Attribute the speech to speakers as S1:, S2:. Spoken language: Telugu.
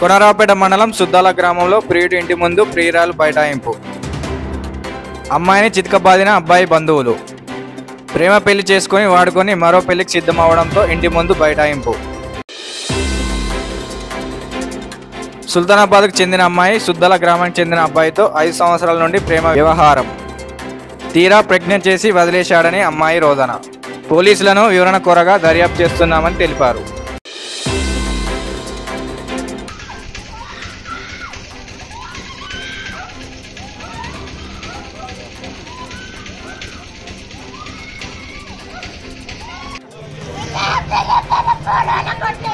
S1: కొనరావుపేట మండలం సుద్దాల గ్రామంలో ప్రియుడి ఇంటి ముందు ప్రియురాలు బైఠాయింపు అమ్మాయిని చితకబాదిన అబ్బాయి బంధువులు ప్రేమ పెళ్లి చేసుకొని వాడుకొని మరో పెళ్లికి సిద్ధమవడంతో ఇంటి ముందు బైఠాయింపు సుల్తానాబాద్కు చెందిన అమ్మాయి సుద్దల గ్రామానికి చెందిన అబ్బాయితో ఐదు సంవత్సరాల నుండి ప్రేమ వ్యవహారం తీరా ప్రెగ్నెంట్ చేసి వదిలేశాడని అమ్మాయి రోదన పోలీసులను వివరణ కోరగా దర్యాప్తు చేస్తున్నామని తెలిపారు
S2: ఫోన్ కొట్టి